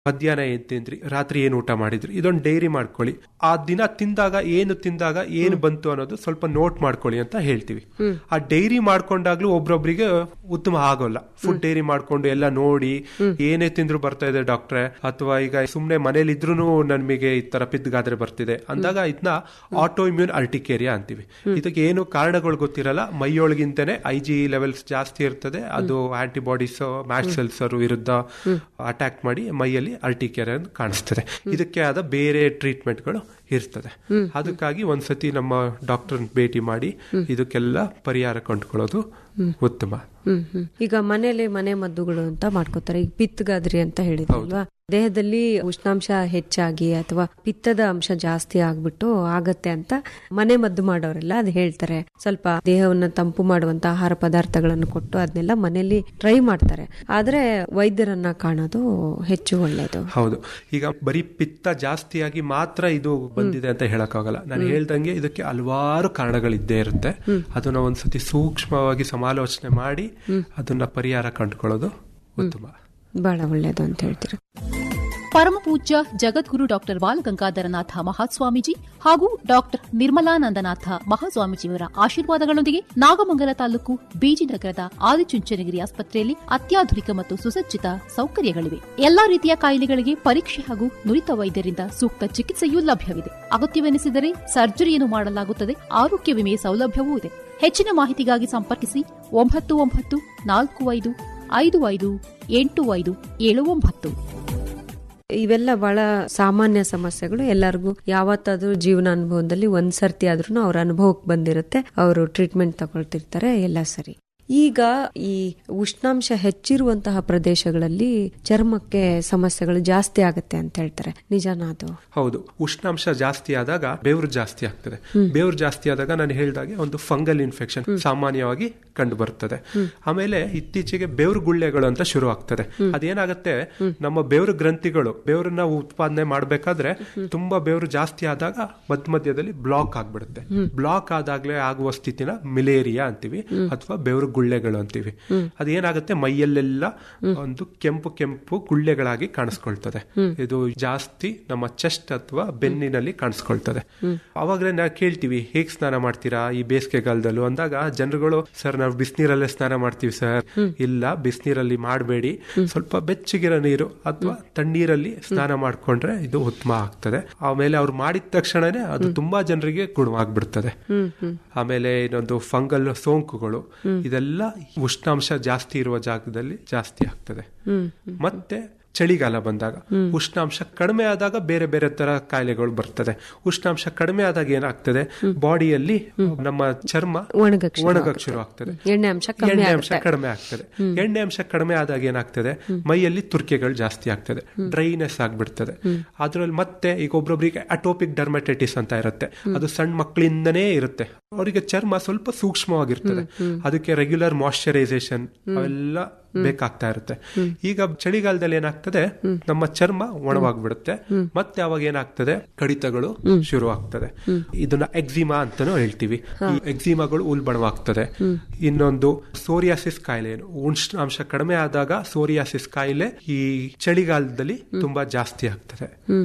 ಮಧ್ಯಾಹ್ನ ಏನ್ ತಿಂದ್ರಿ ರಾತ್ರಿ ಏನು ಊಟ ಮಾಡಿದ್ರಿ ಇದೊಂದು ಡೈರಿ ಮಾಡ್ಕೊಳ್ಳಿ ಆ ದಿನ ತಿಂದಾಗ ಏನು ತಿಂದಾಗ ಏನು ಬಂತು ಅನ್ನೋದು ಸ್ವಲ್ಪ ನೋಟ್ ಮಾಡ್ಕೊಳ್ಳಿ ಅಂತ ಹೇಳ್ತೀವಿ ಆ ಡೈರಿ ಮಾಡ್ಕೊಂಡಾಗ್ಲೂ ಒಬ್ರೊಬ್ರಿಗೆ ಉತ್ತಮ ಆಗೋಲ್ಲ ಫುಡ್ ಡೈರಿ ಮಾಡ್ಕೊಂಡು ಎಲ್ಲ ನೋಡಿ ಏನೇ ತಿಂದ್ರು ಬರ್ತಾ ಇದೆ ಡಾಕ್ಟ್ರೆ ಅಥವಾ ಈಗ ಸುಮ್ನೆ ಮನೇಲಿ ಇದ್ರೂ ನಮಗೆ ಈ ತರ ಪಿದ್ಗಾದ್ರೆ ಬರ್ತಿದೆ ಅಂದಾಗ ಇದನ್ನ ಆಟೋ ಇಮ್ಯೂನ್ ಅರ್ಟಿಕೇರಿಯಾ ಅಂತೀವಿ ಇದಕ್ಕೆ ಏನು ಕಾರಣಗಳು ಗೊತ್ತಿರಲ್ಲ ಮೈಯೊಳಗಿಂತನೇ ಐ ಜಿ ಲೆವೆಲ್ಸ್ ಜಾಸ್ತಿ ಇರ್ತದೆ ಅದು ಆಂಟಿಬಾಡೀಸ್ ಮ್ಯಾಚ್ ಸೆಲ್ಸ್ ವಿರುದ್ಧ ಅಟ್ಯಾಕ್ ಮಾಡಿ ಮೈಯಲ್ಲಿ ಅರ್ಟಿಕೇರಿಯಾ ಕಾಣಿಸ್ತದೆ ಇದಕ್ಕೆ ಆದ ಬೇರೆ ಟ್ರೀಟ್ಮೆಂಟ್ಗಳು ಇರ್ತದೆ ಅದಕ್ಕಾಗಿ ಒಂದ್ಸತಿ ನಮ್ಮ ಡಾಕ್ಟರ್ ಭೇಟಿ ಮಾಡಿ ಇದಕ್ಕೆಲ್ಲ ಪರಿಹಾರ ಕಂಡುಕೊಳ್ಳೋದು ಉತ್ತಮ ಹ್ಮ್ ಹ್ಮ್ ಈಗ ಮನೇಲಿ ಮನೆ ಮದ್ದುಗಳು ಅಂತ ಮಾಡ್ಕೋತಾರೆ ಈಗ ಪಿತ್ತಗಾದ್ರಿ ಅಂತ ಹೇಳಿದ್ರಲ್ವಾ ದೇಹದಲ್ಲಿ ಉಷ್ಣಾಂಶ ಹೆಚ್ಚಾಗಿ ಅಥವಾ ಪಿತ್ತದ ಅಂಶ ಜಾಸ್ತಿ ಆಗ್ಬಿಟ್ಟು ಆಗತ್ತೆ ಅಂತ ಮನೆ ಮದ್ದು ಮಾಡೋರೆಲ್ಲ ಅದು ಹೇಳ್ತಾರೆ ಸ್ವಲ್ಪ ದೇಹವನ್ನ ತಂಪು ಮಾಡುವಂತ ಆಹಾರ ಪದಾರ್ಥಗಳನ್ನು ಕೊಟ್ಟು ಅದನ್ನೆಲ್ಲ ಮನೆಯಲ್ಲಿ ಟ್ರೈ ಮಾಡ್ತಾರೆ ಆದ್ರೆ ವೈದ್ಯರನ್ನ ಕಾಣೋದು ಹೆಚ್ಚು ಒಳ್ಳೇದು ಹೌದು ಈಗ ಬರೀ ಪಿತ್ತ ಜಾಸ್ತಿಯಾಗಿ ಮಾತ್ರ ಇದು ಬಂದಿದೆ ಅಂತ ಹೇಳಕ್ಕಾಗಲ್ಲ ನಾನು ಹೇಳ್ದಂಗೆ ಇದಕ್ಕೆ ಹಲವಾರು ಕಾರಣಗಳಿದ್ದೇ ಇರುತ್ತೆ ಅದನ್ನ ಒಂದ್ಸತಿ ಸೂಕ್ಷ್ಮವಾಗಿ ಸಮಾಲೋಚನೆ ಮಾಡಿ ಅದನ್ನ ಪರಿಹಾರ ಕಂಡುಕೊಳ್ಳೋದು ಉತ್ತಮ ಬಹಳ ಒಳ್ಳೇದು ಅಂತ ಹೇಳ್ತೀರಾ ಪರಮ ಪೂಜ್ಯ ಜಗದ್ಗುರು ಡಾಕ್ಟರ್ ಬಾಲಗಂಗಾಧರನಾಥ ಮಹಾಸ್ವಾಮೀಜಿ ಹಾಗೂ ಡಾಕ್ಟರ್ ನಿರ್ಮಲಾನಂದನಾಥ ಮಹಾಸ್ವಾಮೀಜಿಯವರ ಆಶೀರ್ವಾದಗಳೊಂದಿಗೆ ನಾಗಮಂಗಲ ತಾಲೂಕು ಬೀಜಿನಗರದ ಆದಿಚುಂಚನಗಿರಿ ಆಸ್ಪತ್ರೆಯಲ್ಲಿ ಅತ್ಯಾಧುನಿಕ ಮತ್ತು ಸುಸಜ್ಜಿತ ಸೌಕರ್ಯಗಳಿವೆ ಎಲ್ಲಾ ರೀತಿಯ ಕಾಯಿಲೆಗಳಿಗೆ ಪರೀಕ್ಷೆ ಹಾಗೂ ನುರಿತ ವೈದ್ಯರಿಂದ ಸೂಕ್ತ ಚಿಕಿತ್ಸೆಯೂ ಲಭ್ಯವಿದೆ ಅಗತ್ಯವೆನಿಸಿದರೆ ಸರ್ಜರಿಯನ್ನು ಮಾಡಲಾಗುತ್ತದೆ ಆರೋಗ್ಯ ವಿಮೆ ಸೌಲಭ್ಯವೂ ಇದೆ ಹೆಚ್ಚಿನ ಮಾಹಿತಿಗಾಗಿ ಸಂಪರ್ಕಿಸಿ ಒಂಬತ್ತು ಒಂಬತ್ತು ನಾಲ್ಕು ಐದು ಐದು ಐದು ಎಂಟು ಐದು ಏಳು ಒಂಬತ್ತು ಇವೆಲ್ಲ ಬಹಳ ಸಾಮಾನ್ಯ ಸಮಸ್ಯೆಗಳು ಎಲ್ಲರಿಗೂ ಯಾವತ್ತಾದ್ರೂ ಜೀವನ ಅನುಭವದಲ್ಲಿ ಒಂದ್ ಸರ್ತಿ ಆದ್ರೂ ಅವ್ರ ಅನುಭವಕ್ಕೆ ಬಂದಿರುತ್ತೆ ಅವರು ಟ್ರೀಟ್ಮೆಂಟ್ ತಗೊಳ್ತಿರ್ತಾರೆ ಎಲ್ಲ ಸರಿ ಈಗ ಈ ಉಷ್ಣಾಂಶ ಹೆಚ್ಚಿರುವಂತಹ ಪ್ರದೇಶಗಳಲ್ಲಿ ಚರ್ಮಕ್ಕೆ ಸಮಸ್ಯೆಗಳು ಜಾಸ್ತಿ ಆಗುತ್ತೆ ಅಂತ ಹೇಳ್ತಾರೆ ನಿಜನಾ ಅದು ಹೌದು ಉಷ್ಣಾಂಶ ಜಾಸ್ತಿ ಆದಾಗ ಬೆವರು ಜಾಸ್ತಿ ಆಗ್ತದೆ ಬೆವರು ಜಾಸ್ತಿ ಆದಾಗ ನಾನು ಹೇಳಿದಾಗೆ ಒಂದು ಫಂಗಲ್ ಇನ್ಫೆಕ್ಷನ್ ಸಾಮಾನ್ಯವಾಗಿ ಕಂಡು ಬರ್ತದೆ ಆಮೇಲೆ ಇತ್ತೀಚೆಗೆ ಬೆವರು ಗುಳ್ಳೆಗಳು ಅಂತ ಶುರು ಆಗ್ತದೆ ಅದೇನಾಗುತ್ತೆ ನಮ್ಮ ಬೆವರು ಗ್ರಂಥಿಗಳು ಬೆವರನ್ನ ಉತ್ಪಾದನೆ ಮಾಡಬೇಕಾದ್ರೆ ತುಂಬಾ ಬೆವರು ಜಾಸ್ತಿ ಆದಾಗ ಮಧ್ಯ ಮಧ್ಯದಲ್ಲಿ ಬ್ಲಾಕ್ ಆಗ್ಬಿಡುತ್ತೆ ಬ್ಲಾಕ್ ಆದಾಗ್ಲೇ ಆಗುವ ಸ್ಥಿತಿನ ಮಿಲೇರಿಯಾ ಅಂತೀವಿ ಅಥವಾ ಬೆವರು ಗುಳ್ಳೆಗಳು ಅಂತೀವಿ ಅದೇನಾಗುತ್ತೆ ಮೈಯಲ್ಲೆಲ್ಲ ಒಂದು ಕೆಂಪು ಕೆಂಪು ಗುಳ್ಳೆಗಳಾಗಿ ಕಾಣಿಸ್ಕೊಳ್ತದೆ ಇದು ಜಾಸ್ತಿ ನಮ್ಮ ಚೆಸ್ಟ್ ಅಥವಾ ಬೆನ್ನಿನಲ್ಲಿ ಕಾಣಿಸ್ಕೊಳ್ತದೆ ಅವಾಗಲೇ ನಾವು ಕೇಳ್ತೀವಿ ಹೇಗ್ ಸ್ನಾನ ಮಾಡ್ತೀರಾ ಈ ಬೇಸಿಗೆಗಾಲದಲ್ಲೂ ಅಂದಾಗ ಜನರುಗಳು ಸರ್ ನಾವು ಬಿಸಿನೀರಲ್ಲೇ ಸ್ನಾನ ಮಾಡ್ತೀವಿ ಸರ್ ಇಲ್ಲ ಬಿಸಿನೀರಲ್ಲಿ ಮಾಡಬೇಡಿ ಸ್ವಲ್ಪ ಬೆಚ್ಚಗಿರೋ ನೀರು ಅಥವಾ ತಣ್ಣೀರಲ್ಲಿ ಸ್ನಾನ ಮಾಡ್ಕೊಂಡ್ರೆ ಇದು ಉತ್ತಮ ಆಗ್ತದೆ ಆಮೇಲೆ ಅವ್ರು ಮಾಡಿದ ತಕ್ಷಣನೇ ಅದು ತುಂಬಾ ಜನರಿಗೆ ಗುಣವಾಗ್ಬಿಡ್ತದೆ ಆಮೇಲೆ ಇನ್ನೊಂದು ಫಂಗಲ್ ಸೋಂಕುಗಳು ಇದೆಲ್ಲ ಉಷ್ಣಾಂಶ ಜಾಸ್ತಿ ಇರುವ ಜಾಗದಲ್ಲಿ ಜಾಸ್ತಿ ಆಗ್ತದೆ ಮತ್ತೆ ಚಳಿಗಾಲ ಬಂದಾಗ ಉಷ್ಣಾಂಶ ಕಡಿಮೆ ಆದಾಗ ಬೇರೆ ಬೇರೆ ತರ ಕಾಯಿಲೆಗಳು ಬರ್ತದೆ ಉಷ್ಣಾಂಶ ಕಡಿಮೆ ಆದಾಗ ಏನಾಗ್ತದೆ ಬಾಡಿಯಲ್ಲಿ ನಮ್ಮ ಚರ್ಮ ಒಣಗಕ್ ಶುರು ಒಣಗಕ್ ಶುರು ಆಗ್ತದೆ ಎಣ್ಣೆ ಅಂಶ ಕಮ್ಮಿ ಎಣ್ಣೆ ಅಂಶ ಆಗುತ್ತೆ. ಕಡಿಮೆ ಆಗ್ತದೆ ಎಣ್ಣೆ ಅಂಶ ಕಡಿಮೆ ಆದಾಗ ಏನಾಗ್ತದೆ ಮೈಯಲ್ಲಿ ತುರ್ಕೆಗಳು ಜಾಸ್ತಿ ಆಗ್ತದೆ ಡ್ರೈನೆಸ್ ಆಗ್ಬಿಡ್ತದೆ ಅದ್ರಲ್ಲಿ ಮತ್ತೆ ಈಗ ಒಬ್ರೊಬ್ರಿಗೆ ಅಟೋಪಿಕ್ ಡರ್ಮಟೈಟಿಸ್ ಅಂತ ಇರುತ್ತೆ ಅದು ಸಣ್ಣ ಮಕ್ಕಳಿಂದನೇ ಇರುತ್ತೆ ಅವರಿಗೆ ಚರ್ಮ ಸ್ವಲ್ಪ ಸೂಕ್ಷ್ಮವಾಗಿರ್ತದೆ ಅದಕ್ಕೆ ರೆಗ್ಯುಲರ್ ಮಾಯಶ್ಚರೈಸೇಷನ್ ಅವೆಲ್ಲ ಬೇಕಾಗ್ತಾ ಇರುತ್ತೆ ಈಗ ಚಳಿಗಾಲದಲ್ಲಿ ಏನಾಗ್ತದೆ ನಮ್ಮ ಚರ್ಮ ಒಣವಾಗ್ಬಿಡುತ್ತೆ ಮತ್ತೆ ಅವಾಗ ಏನಾಗ್ತದೆ ಕಡಿತಗಳು ಶುರು ಆಗ್ತದೆ ಇದನ್ನ ಎಕ್ಸಿಮಾ ಅಂತಾನೂ ಹೇಳ್ತೀವಿ ಈ ಎಕ್ಸಿಮಾಗಳು ಉಲ್ಬಣವಾಗ್ತದೆ ಇನ್ನೊಂದು ಸೋರಿಯಾಸಿಸ್ ಕಾಯಿಲೆ ಏನು ಉಷ್ಣಾಂಶ ಕಡಿಮೆ ಆದಾಗ ಸೋರಿಯಾಸಿಸ್ ಕಾಯಿಲೆ ಈ ಚಳಿಗಾಲದಲ್ಲಿ ತುಂಬಾ ಜಾಸ್ತಿ ಆಗ್ತದೆ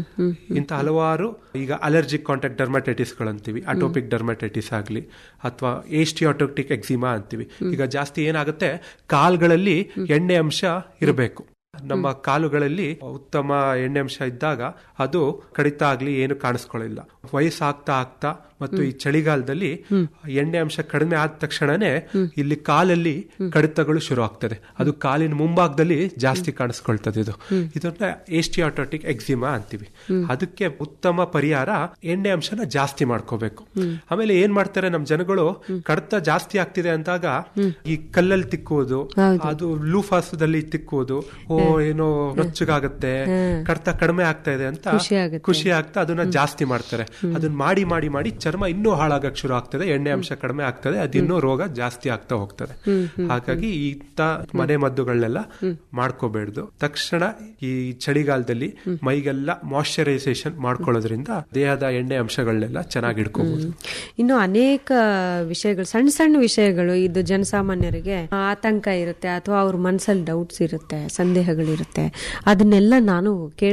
ಇಂತ ಹಲವಾರು ಈಗ ಅಲರ್ಜಿಕ್ ಕಾಂಟ್ಯಾಕ್ಟ್ ಡರ್ಮಟೈಟಿಸ್ ಗಳಂತೀವಿ ಅಟೋಪಿಕ್ ಡರ್ಮಟೈಟಿಸ್ ಆಗಲಿ ಅಥವಾ ಏಸ್ಟಿಯಾಟೋಟಿಕ್ ಎಕ್ಸಿಮಾ ಅಂತೀವಿ ಈಗ ಜಾಸ್ತಿ ಏನಾಗುತ್ತೆ ಕಾಲ್ಗಳಲ್ಲಿ ಎಣ್ಣೆ ಅಂಶ ಇರಬೇಕು ನಮ್ಮ ಕಾಲುಗಳಲ್ಲಿ ಉತ್ತಮ ಎಣ್ಣೆ ಅಂಶ ಇದ್ದಾಗ ಅದು ಕಡಿತ ಆಗ್ಲಿ ಏನು ಕಾಣಿಸ್ಕೊಳ್ಳಿಲ್ಲ ವಯಸ್ಸಾಗ್ತಾ ಆಗ್ತಾ ಮತ್ತು ಈ ಚಳಿಗಾಲದಲ್ಲಿ ಎಣ್ಣೆ ಅಂಶ ಕಡಿಮೆ ಆದ ತಕ್ಷಣನೇ ಇಲ್ಲಿ ಕಾಲಲ್ಲಿ ಕಡಿತಗಳು ಶುರು ಆಗ್ತದೆ ಅದು ಕಾಲಿನ ಮುಂಭಾಗದಲ್ಲಿ ಜಾಸ್ತಿ ಕಾಣಿಸ್ಕೊಳ್ತದೆ ಇದು ಇದನ್ನ ಏಸ್ಟಿಯಾಟೋಟಿಕ್ ಎಕ್ಸಿಮಾ ಅಂತೀವಿ ಅದಕ್ಕೆ ಉತ್ತಮ ಪರಿಹಾರ ಎಣ್ಣೆ ಅಂಶನ ಜಾಸ್ತಿ ಮಾಡ್ಕೋಬೇಕು ಆಮೇಲೆ ಏನ್ ಮಾಡ್ತಾರೆ ನಮ್ ಜನಗಳು ಕಡಿತ ಜಾಸ್ತಿ ಆಗ್ತಿದೆ ಅಂದಾಗ ಈ ಕಲ್ಲಲ್ಲಿ ತಿಕ್ಕುವುದು ಅದು ಲೂಫಾಸದಲ್ಲಿ ತಿಕ್ಕುವುದು ಓ ಏನೋ ನೊಚ್ಚಗಾಗತ್ತೆ ಕಡಿತ ಕಡಿಮೆ ಆಗ್ತಾ ಇದೆ ಅಂತ ಖುಷಿ ಆಗುತ್ತೆ. ಖುಷಿ ಆಗ್ತಾ ಅದನ್ನ ಜಾಸ್ತಿ ಮಾಡ್ತಾರೆ ಅದನ್ನ ಮಾಡಿ ಮಾಡಿ ಮಾಡಿ ಚರ್ಮ ಇನ್ನೂ ಹಾಳಾಗಕ್ ಶುರು ಆಗ್ತದೆ ಎಣ್ಣೆ ಅಂಶ ಕಡಿಮೆ ಆಗ್ತದೆ ಅದಿನ್ನೂ ರೋಗ ಜಾಸ್ತಿ ಆಗ್ತಾ ಹೋಗ್ತದೆ ಹಾಗಾಗಿ ಇಂಥ ಮನೆ ಮದ್ದುಗಳನ್ನೆಲ್ಲ ಮಾಡ್ಕೋಬೇಡ್ದು ತಕ್ಷಣ ಈ ಚಳಿಗಾಲದಲ್ಲಿ ಮೈಗೆಲ್ಲ ಮಾಯಶ್ಚರೈಸೇಷನ್ ಮಾಡ್ಕೊಳ್ಳೋದ್ರಿಂದ ದೇಹದ ಎಣ್ಣೆ ಅಂಶಗಳನ್ನೆಲ್ಲ ಚೆನ್ನಾಗಿ ಇಟ್ಕೋಬಹುದು ಇನ್ನು ಅನೇಕ ವಿಷಯಗಳು ಸಣ್ಣ ಸಣ್ಣ ವಿಷಯಗಳು ಇದು ಜನಸಾಮಾನ್ಯರಿಗೆ ಆತಂಕ ಇರುತ್ತೆ ಅಥವಾ ಅವ್ರ ಮನಸ್ಸಲ್ಲಿ ಡೌಟ್ಸ್ ಇರುತ್ತೆ ಸಂದೇಹಗಳಿರುತ್ತೆ ಅದನ್ನೆಲ್ಲ ನಾನು ಕೇಳ